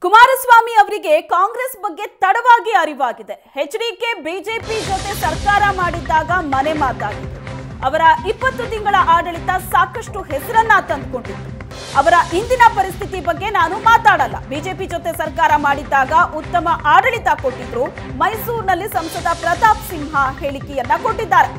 ಕುಮಾರಸ್ವಾಮಿ ಅವರಿಗೆ ಕಾಂಗ್ರೆಸ್ ಬಗ್ಗೆ ತಡವಾಗಿ ಅರಿವಾಗಿದೆ ಎಚ್ಡಿಕೆ ಬಿಜೆಪಿ ಜೊತೆ ಸರ್ಕಾರ ಮಾಡಿದ್ದಾಗ ಮನೆ ಮಾತಾಗಿತ್ತು ಅವರ ಇಪ್ಪತ್ತು ತಿಂಗಳ ಆಡಳಿತ ಸಾಕಷ್ಟು ಹೆಸರನ್ನ ತಂದುಕೊಂಡಿತ್ತು ಅವರ ಇಂದಿನ ಪರಿಸ್ಥಿತಿ ಬಗ್ಗೆ ನಾನು ಮಾತಾಡಲ್ಲ ಬಿಜೆಪಿ ಜೊತೆ ಸರ್ಕಾರ ಮಾಡಿದ್ದಾಗ ಉತ್ತಮ ಆಡಳಿತ ಕೊಟ್ಟಿದ್ರು ಮೈಸೂರಿನಲ್ಲಿ ಸಂಸದ ಪ್ರತಾಪ್ ಸಿಂಹ ಹೇಳಿಕೆಯನ್ನ ಕೊಟ್ಟಿದ್ದಾರೆ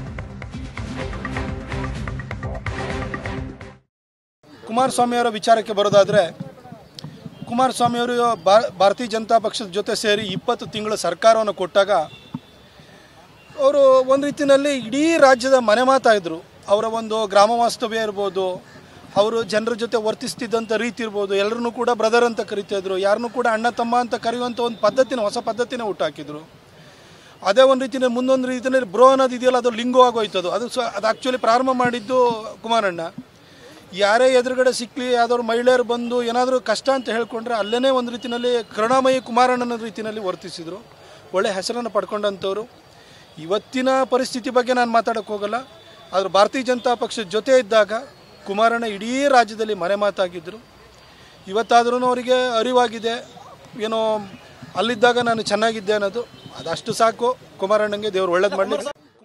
ಕುಮಾರಸ್ವಾಮಿ ಅವರ ವಿಚಾರಕ್ಕೆ ಬರೋದಾದರೆ ಕುಮಾರಸ್ವಾಮಿ ಅವರು ಭಾ- ಭಾರತೀಯ ಜನತಾ ಪಕ್ಷದ ಜೊತೆ ಸೇರಿ ಇಪ್ಪತ್ತು ತಿಂಗಳ ಸರ್ಕಾರವನ್ನು ಕೊಟ್ಟಾಗ ಅವರು ಒಂದು ರೀತಿಯಲ್ಲಿ ಇಡೀ ರಾಜ್ಯದ ಮನೆ ಮಾತಾಯಿದ್ರು ಅವರ ಒಂದು ಗ್ರಾಮ ವಾಸ್ತವ್ಯ ಇರ್ಬೋದು ಅವರು ಜನರ ಜೊತೆ ವರ್ತಿಸ್ತಿದ್ದಂಥ ರೀತಿ ಇರ್ಬೋದು ಎಲ್ಲರನ್ನೂ ಕೂಡ ಬ್ರದರ್ ಅಂತ ಕರಿತಾ ಇದ್ರು ಯಾರನ್ನೂ ಕೂಡ ಅಣ್ಣ ತಮ್ಮ ಅಂತ ಕರೆಯುವಂಥ ಒಂದು ಪದ್ಧತಿನ ಹೊಸ ಪದ್ಧತಿನ ಹುಟ್ಟಾಕಿದ್ರು ಅದೇ ಒಂದು ರೀತಿಯಲ್ಲಿ ಮುಂದೊಂದು ರೀತಿಯಲ್ಲಿ ಬ್ರೋ ಅನ್ನೋದು ಇದೆಯಲ್ಲ ಅದು ಲಿಂಗೋ ಆಗೋಯ್ತು ಅದು ಅದು ಸ ಅದು ಆ್ಯಕ್ಚುಲಿ ಪ್ರಾರಂಭ ಮಾಡಿದ್ದು ಕುಮಾರಣ್ಣ ಯಾರೇ ಎದುರುಗಡೆ ಸಿಕ್ಕಲಿ ಯಾವ್ದಾದ್ರು ಮಹಿಳೆಯರು ಬಂದು ಏನಾದರೂ ಕಷ್ಟ ಅಂತ ಹೇಳ್ಕೊಂಡ್ರೆ ಅಲ್ಲೇ ಒಂದು ರೀತಿಯಲ್ಲಿ ಕರುಣಾಮಯಿ ಕುಮಾರಣ್ಣನ ರೀತಿಯಲ್ಲಿ ವರ್ತಿಸಿದರು ಒಳ್ಳೆ ಹೆಸರನ್ನು ಪಡ್ಕೊಂಡಂಥವ್ರು ಇವತ್ತಿನ ಪರಿಸ್ಥಿತಿ ಬಗ್ಗೆ ನಾನು ಮಾತಾಡೋಕ್ಕೆ ಹೋಗಲ್ಲ ಆದ್ರೆ ಭಾರತೀಯ ಜನತಾ ಪಕ್ಷದ ಜೊತೆ ಇದ್ದಾಗ ಕುಮಾರಣ್ಣ ಇಡೀ ರಾಜ್ಯದಲ್ಲಿ ಮನೆ ಮಾತಾಗಿದ್ದರು ಇವತ್ತಾದ್ರೂ ಅವರಿಗೆ ಅರಿವಾಗಿದೆ ಏನೋ ಅಲ್ಲಿದ್ದಾಗ ನಾನು ಚೆನ್ನಾಗಿದ್ದೆ ಅನ್ನೋದು ಅದಷ್ಟು ಸಾಕು ಕುಮಾರಣ್ಣಂಗೆ ದೇವ್ರು ಒಳ್ಳೇದು ಮಾಡಲಿ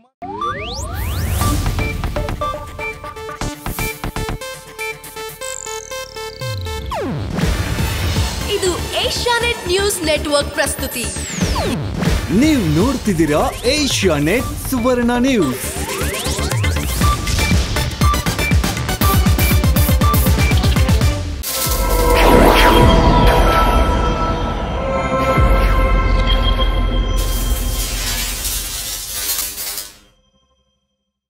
ಇದು ಏಷ್ಯಾನೆಟ್ ನ್ಯೂಸ್ ನೆಟ್ವರ್ಕ್ ಪ್ರಸ್ತುತಿ ನೀವು ನೋಡ್ತಿದ್ದೀರಾ ಏಷ್ಯಾ ನೆಟ್ ಸುವರ್ಣ ನ್ಯೂಸ್